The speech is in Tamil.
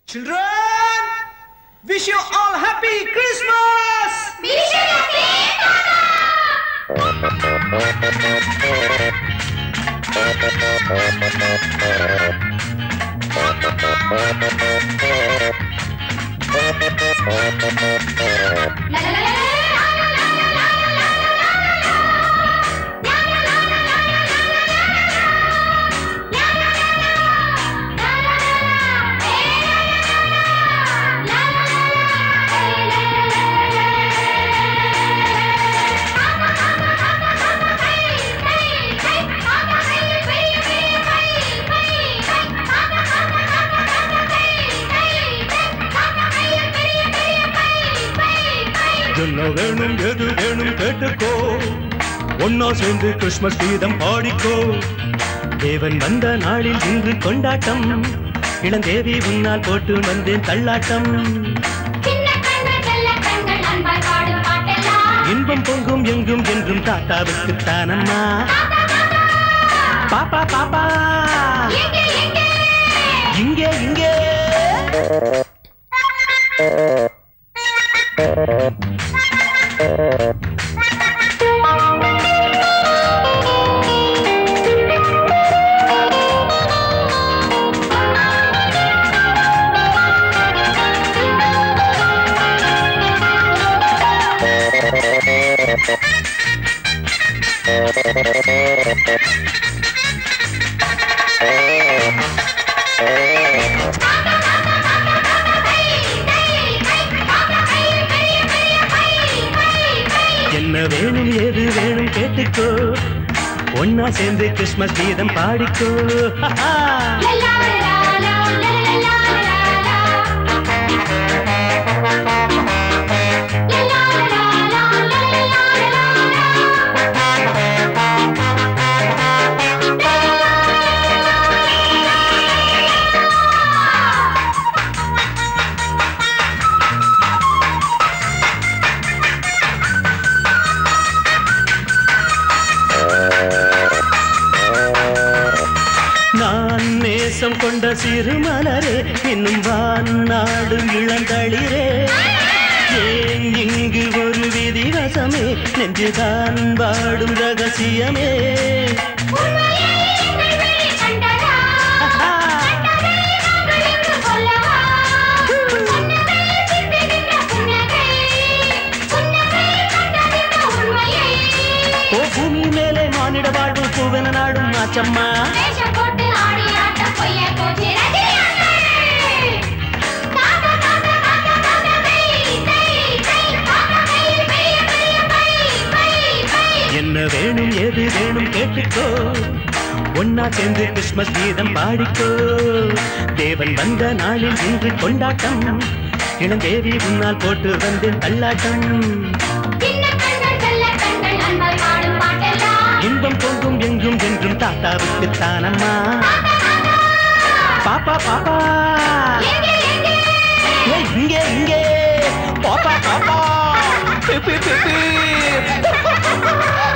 Children, wish you all happy Christmas! என்ன வேணும் எது வேணும் கேட்டுக்கோ ஒன்னா சேர்ந்து கிறிஸ்மஸ் கீதம் பாடிக்கோ தேவன் வந்த நாளில் இன்று கொண்டாட்டம் இளந்தேவி உன்னால் போட்டு வந்தேன் தள்ளாட்டம் இன்பம் பொங்கும் எங்கும் என்றும் தாத்தாவுக்கு தானம்மா பாப்பா பாப்பா இங்கே இங்கே என்ன வேணும் ஏது வேணும் கேட்டுக்கோ ஒன்னா சேர்ந்து கிறிஸ்மஸ் கீதம் பாடிக்கோ நான் நேசம் கொண்ட சிறு மலரே இன்னும் வான் நாடும் இளந்தளிரே ஏன் இங்கு ஒரு விதிவசமே நெஞ்சுதான் வாடும் ரகசியமே ஓ பூமி மேலே மானிட வாழ்வு பூவென நாடும் ஆச்சம்மா வேஷம் போட்டு ஆடி ஆட்டம் பொய்ய போச்சு ரஜினியாண்டே காக்கா காக்கா காக்கா காக்கா தை தை தை காக்கா கையில் பெரிய பெரிய பை பை பை என்ன வேணும் ஏது வேணும் கேட்டுக்கோ ஒன்னா சேர்ந்து கிறிஸ்மஸ் கீதம் பாடிக்கோ தேவன் வந்த நாளில் இன்று கொண்டாட்டம் இளந்தேவி உன்னால் போட்டு வந்து தள்ளாட்டம் சின்ன கண்கள் செல்ல கண்கள் அன்பாய் பாடும் பாட்டெல்லாம் இன்பம் பொங்கும் எங்கும் என்றும் தாத்தாவுக்கு தானம்மா பாப்பா பாப்பா எங்கே எங்கே ஏய், இங்கே இங்கே பாப்பா பாப்பா பி, பி, பி, பி.